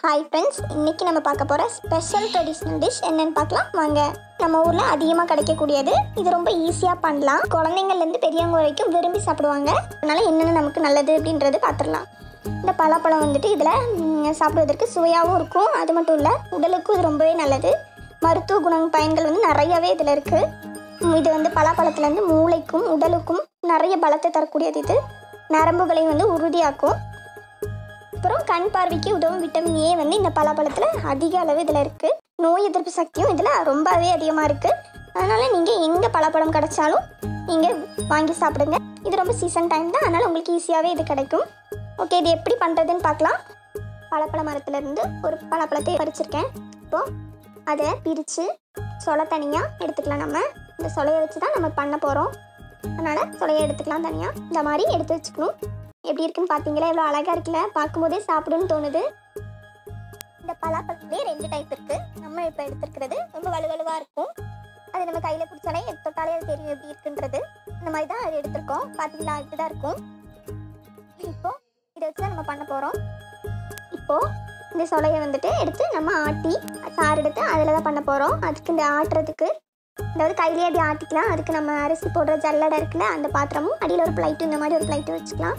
hi friends இன்னைக்கு நம்ம பார்க்க போகிற ஸ்பெஷல் ட்ரெடிஷ்னல் டிஷ் என்னன்னு பார்க்கலாம் வாங்க நம்ம ஊரில் அதிகமாக கிடைக்கக்கூடியது இது ரொம்ப ஈஸியாக பண்ணலாம் குழந்தைங்கள்லேருந்து பெரியவங்க வரைக்கும் விரும்பி சாப்பிடுவாங்க அதனால் என்னென்ன நமக்கு நல்லது அப்படின்றது பார்த்துடலாம் இந்த பலாப்பழம் வந்துட்டு இதில் சாப்பிடுவதற்கு சுவையாகவும் இருக்கும் அது மட்டும் இல்லை உடலுக்கும் இது ரொம்பவே நல்லது மருத்துவ குண பயன்கள் வந்து நிறையவே இதில் இருக்குது இது வந்து பலாப்பழத்துலேருந்து மூளைக்கும் உடலுக்கும் நிறைய பலத்தை தரக்கூடியது இது நரம்புகளை வந்து உறுதியாக்கும் அப்புறம் கண் பார்வைக்கு உதவும் விட்டமின் ஏ வந்து இந்த பலாப்பழத்தில் அதிக அளவு இதில் இருக்குது நோய் எதிர்ப்பு சக்தியும் இதில் ரொம்பவே அதிகமாக இருக்குது அதனால் நீங்கள் எங்கே பலாப்பழம் கிடைச்சாலும் நீங்கள் வாங்கி சாப்பிடுங்க இது ரொம்ப சீசன் டைம் தான் அதனால் உங்களுக்கு ஈஸியாகவே இது கிடைக்கும் ஓகே இது எப்படி பண்ணுறதுன்னு பார்க்கலாம் பலாப்பழ மரத்துலேருந்து ஒரு பலாப்பழத்தை பறிச்சிருக்கேன் இப்போது அதை பிரித்து சொலை தனியாக எடுத்துக்கலாம் நம்ம இந்த சொலையை வச்சு தான் நம்ம பண்ண போகிறோம் அதனால் சொலையை எடுத்துக்கலாம் தனியாக இந்த மாதிரி எடுத்து வச்சுக்கணும் எப்படி இருக்குன்னு பார்த்தீங்களா எவ்வளோ அழகாக இருக்குல்ல பார்க்கும்போதே சாப்பிடுன்னு தோணுது இந்த பலாப்பழத்துலேயே ரெண்டு டைப் இருக்குது நம்ம இப்போ எடுத்துருக்கிறது ரொம்ப வலுவலுவாக இருக்கும் அது நம்ம கையில் பிடிச்சாலே தொட்டாலே அது தெரியும் எப்படி இருக்குன்றது இந்த மாதிரி தான் அது எடுத்திருக்கோம் பார்த்தீங்களா இப்படி தான் இருக்கும் இப்போ இதை வச்சு தான் நம்ம பண்ண போகிறோம் இப்போது இந்த சொலையை வந்துட்டு எடுத்து நம்ம ஆட்டி சாறு எடுத்து அதில் தான் பண்ண போகிறோம் அதுக்கு இந்த ஆட்டுறதுக்கு அதாவது கையிலேயே அப்படி ஆட்டிக்கலாம் அதுக்கு நம்ம அரிசி போடுற ஜல்லடை இருக்குல்ல அந்த பாத்திரமும் அடியில் ஒரு பிளைட்டு இந்த மாதிரி ஒரு பிளைட்டு வச்சுக்கலாம்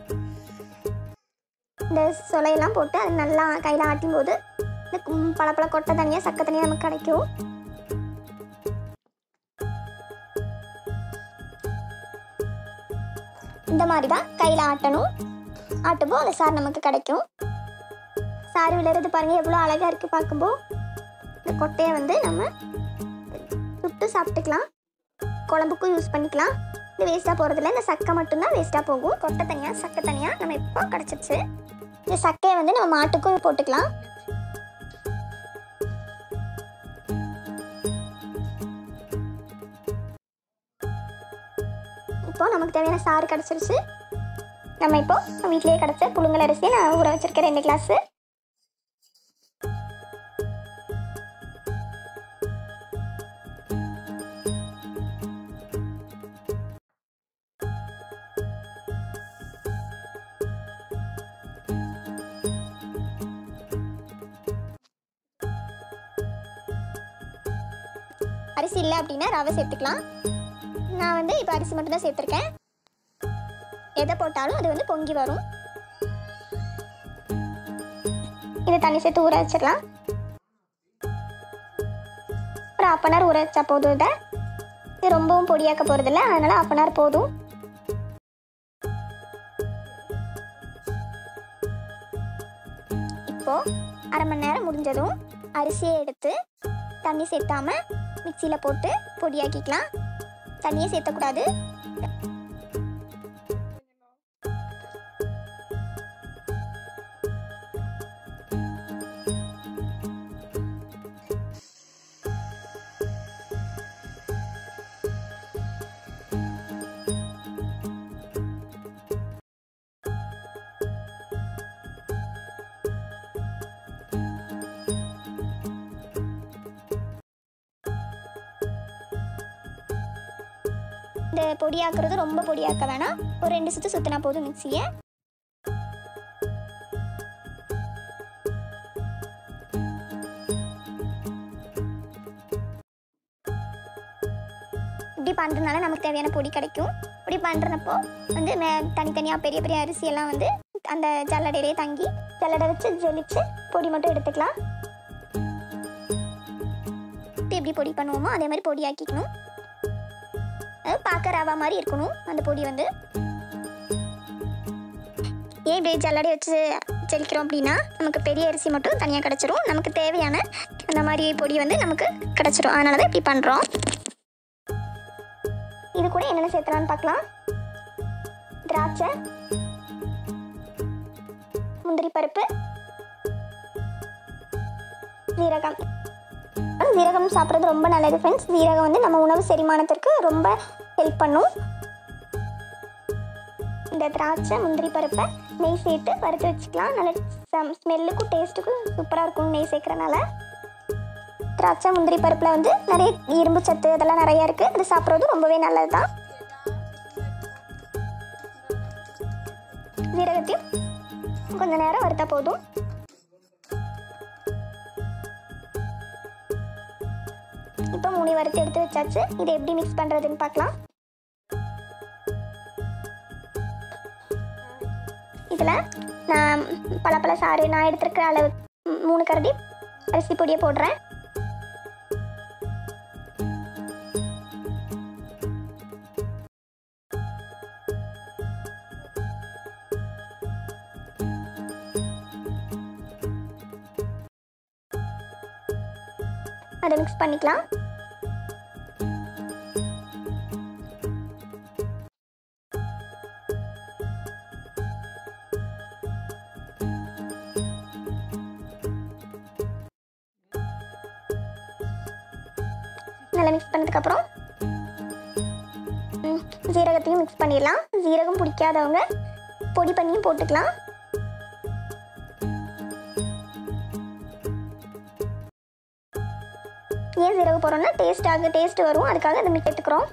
இந்த சொலையெல்லாம் போட்டு அது நல்லா கையில் ஆட்டும் போது இந்த கும்- பழப்பழ கொட்டை தனியாக சக்கை தனியாக நமக்கு கிடைக்கும் இந்த மாதிரி தான் கையில் ஆட்டணும் ஆட்டும்போது அந்த சார் நமக்கு கிடைக்கும் சாறு விழுறது பாருங்கள் எவ்வளோ அழகாக இருக்குது பார்க்கும்போது இந்த கொட்டையை வந்து நம்ம சுட்டு சாப்பிட்டுக்கலாம் குழம்புக்கும் யூஸ் பண்ணிக்கலாம் இது வேஸ்ட்டாக போகிறதில்ல இந்த சக்கை மட்டும்தான் வேஸ்ட்டாக போகும் கொட்டை தனியாக சக்கை தனியாக நம்ம இப்போ கிடச்சிருச்சு இந்த சக்கையை வந்து நம்ம மாட்டுக்கும் போட்டுக்கலாம் இப்போ நமக்கு தேவையான சாறு கிடச்சிருச்சு நம்ம இப்போ வீட்டிலேயே கிடச்ச புழுங்கல் அரிசியை நான் ஊற வச்சிருக்கேன் ரெண்டு கிளாஸு அரிசி இல்லை அப்படின்னா ரவை சேர்த்துக்கலாம் நான் வந்து இப்போ அரிசி மட்டும் தான் சேர்த்துருக்கேன் எதை போட்டாலும் அது வந்து பொங்கி வரும் இதை தண்ணி சேர்த்து ஊற வச்சிடலாம் ஒரு half அன் ஹவர் ஊற வச்சா போதும் இதை இது ரொம்பவும் பொடியாக்க போகிறதில்ல அதனால் half அன் ஹவர் போதும் இப்போ அரை மணி நேரம் முடிஞ்சதும் அரிசியை எடுத்து தண்ணி சேர்த்தாம மிக்சியில் போட்டு பொடியாக்கிக்கலாம் தண்ணியே சேர்த்தக்கூடாது இந்த பொடியாக்குறது ரொம்ப பொடியாக்க வேணாம் ஒரு ரெண்டு சுத்து சுத்தினா போதும் மிக்சியை இப்படி பண்ணுறதுனால நமக்கு தேவையான பொடி கிடைக்கும் இப்படி பண்ணுறப்போ வந்து மே தனித்தனியாக பெரிய பெரிய அரிசி எல்லாம் வந்து அந்த ஜல்லடையிலே தங்கி ஜல்லடை வச்சு ஜெலிச்சு பொடி மட்டும் எடுத்துக்கலாம் இப்படி எப்படி பொடி பண்ணுவோமோ அதே மாதிரி பொடியாக்கிக்கணும் அது பார்க்க ரவா மாதிரி இருக்கணும் அந்த பொடி வந்து ஏன் இப்படி ஜல்லடை வச்சு ஜெலிக்கிறோம் அப்படின்னா நமக்கு பெரிய அரிசி மட்டும் தனியாக கிடச்சிரும் நமக்கு தேவையான அந்த மாதிரி பொடி வந்து நமக்கு கிடச்சிரும் அதனால தான் இப்படி பண்ணுறோம் இது கூட என்னென்ன சேர்த்தலாம்னு பார்க்கலாம் திராட்சை முந்திரி பருப்பு ஜீரகம் ஜீரகம் சாப்பிட்றது ரொம்ப நல்லது ஃப்ரெண்ட்ஸ் ஜீரகம் வந்து நம்ம உணவு செரிமானத்திற்கு ரொம்ப ஹெல்ப் பண்ணும் இந்த திராட்சை முந்திரி பருப்பை நெய் சேர்த்து வறுத்து வச்சுக்கலாம் நல்ல ஸ்மெல்லுக்கும் டேஸ்ட்டுக்கும் சூப்பராக இருக்கும் நெய் சேர்க்குறனால திராட்சை முந்திரி பருப்பில் வந்து நிறைய இரும்பு சத்து அதெல்லாம் நிறைய இருக்குது அது சாப்பிட்றது ரொம்பவே நல்லது தான் ஜீரகத்தையும் கொஞ்ச நேரம் வறுத்தா போதும் இப்போ மூணு வறுத்து எடுத்து வச்சாச்சு இதை எப்படி மிக்ஸ் பண்ணுறதுன்னு பார்க்கலாம் இதில் நான் பழப்பழ சாறு நான் எடுத்துருக்கிற அளவு ம், மூணு கரண்டி அரிசி பொடியை போடுறேன் அதை மிக்ஸ் பண்ணிக்கலாம் நல்லா மிக்ஸ் பண்ணதுக்கப்புறம் ம், ஜீரகத்தையும் மிக்ஸ் பண்ணிடலாம் ஜீரகம் பிடிக்காதவங்க பொடி பண்ணியும் போட்டுக்கலாம் ஏன் ஜீரகம் போடுறோம்னா டேஸ்ட் ஆகு டேஸ்ட் வரும் அதுக்காக அதை மிக்ஸ் எடுத்துக்கிறோம்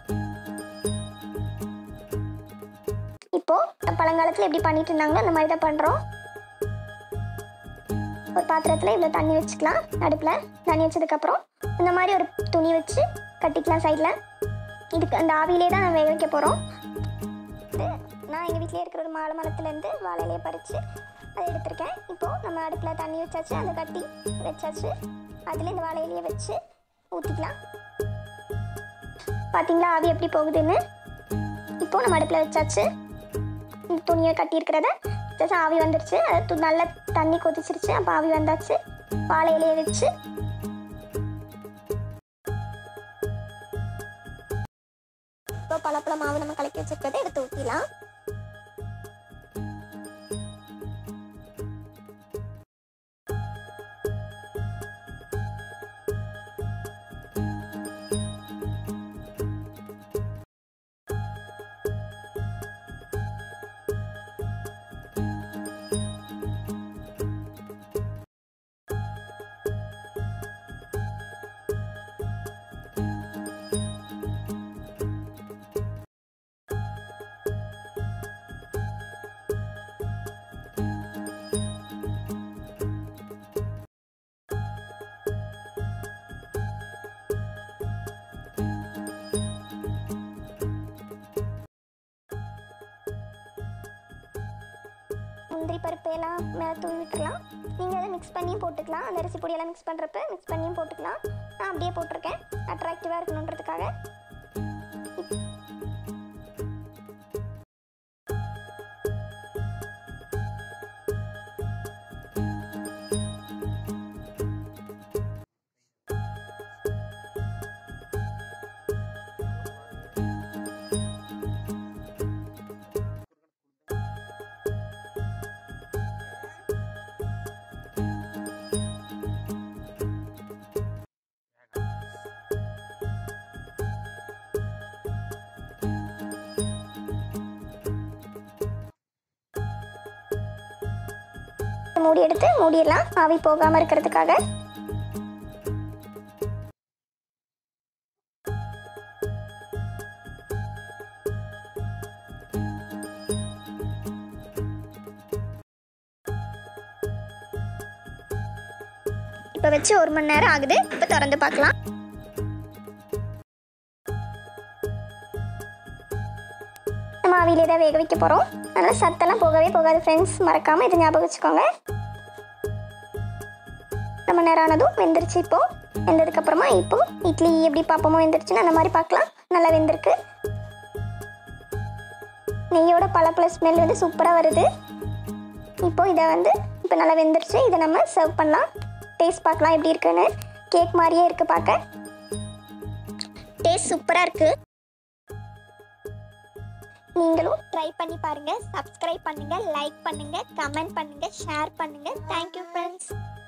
இப்போ பழங்காலத்தில் எப்படி பண்ணிட்டு இருந்தாங்களோ அந்த மாதிரி தான் பண்ணுறோம் ஒரு பாத்திரத்தில் இவ்வளோ தண்ணி வச்சுக்கலாம் அடுப்பில் தண்ணி வச்சதுக்கப்புறம் இந்த மாதிரி ஒரு துணி வச்சு கட்டிக்கலாம் சைடில் இதுக்கு அந்த ஆவியிலே தான் நான் வேக வைக்க போகிறோம் நான் எங்கள் வீட்டிலே இருக்கிற ஒரு மாலை மரத்துலேருந்து வாழையிலையை பறித்து அதை எடுத்திருக்கேன் இப்போது நம்ம அடுப்பில் தண்ணி வச்சாச்சு அதை கட்டி வச்சாச்சு அதில் இந்த வாழை இலையை வச்சு ஊற்றிக்கலாம் பார்த்தீங்களா ஆவி எப்படி போகுதுன்னு இப்போ நம்ம அடுப்பில் வச்சாச்சு இந்த துணியை கட்டியிருக்கிறத ஜஸ்ட் ஆவி வந்துருச்சு அது து- நல்லா தண்ணி கொதிச்சிருச்சு அப்போ ஆவி வந்தாச்சு வாழை இலையை வச்சு இப்போ பழப்பழ மாவு நம்ம கலக்கி வச்சிருக்கிறத எடுத்து ஊற்றிலாம் முந்திரி பருப்பு எல்லாம் மேலே தூவி விட்டுறலாம் நீங்கள் அதை மிக்ஸ் பண்ணியும் போட்டுக்கலாம் அந்த அரிசி பொடியெல்லாம் மிக்ஸ் பண்ணுறப்ப மிக்ஸ் பண்ணியும் போட்டுக்கலாம் நான் அப்படியே போட்டிருக்கேன் அட்ராக்டிவாக இருக்கணுன்றதுக்காக மூடி எடுத்து மூடிடலாம் ஆவி போகாமல் இருக்கிறதுக்காக இப்போ வச்சு ஒரு மணி நேரம் ஆகுது இப்போ திறந்து பார்க்கலாம் நம்ம ஆவியிலே தான் வேக வைக்க போகிறோம் அதனால் சத்தெல்லாம் போகவே போகாது ஃப்ரெண்ட்ஸ் மறக்காமல் இதை ஞாபகம் வச்சுக்கோங்க ரொம்ப நேரம் ஆனதும் வெந்துருச்சு இப்போ வெந்ததுக்கப்புறமா இப்போ இட்லி எப்படி பார்ப்போமோ வெந்துருச்சுன்னு அந்த மாதிரி பார்க்கலாம் நல்லா வெந்திருக்கு நெய்யோட பழப்பழ ஸ்மெல் வந்து சூப்பராக வருது இப்போ இதை வந்து இப்போ நல்லா வெந்துருச்சு இதை நம்ம சர்வ் பண்ணலாம் டேஸ்ட் பார்க்கலாம் எப்படி இருக்குன்னு கேக் மாதிரியே இருக்குது பார்க்க டேஸ்ட் சூப்பராக இருக்குது நீங்களும் ட்ரை பண்ணி பாருங்க சப்ஸ்கிரைப் பண்ணுங்க லைக் பண்ணுங்க கமெண்ட் பண்ணுங்க ஷேர் பண்ணுங்க தேங்க்யூ ஃப்ரெண்ட்ஸ்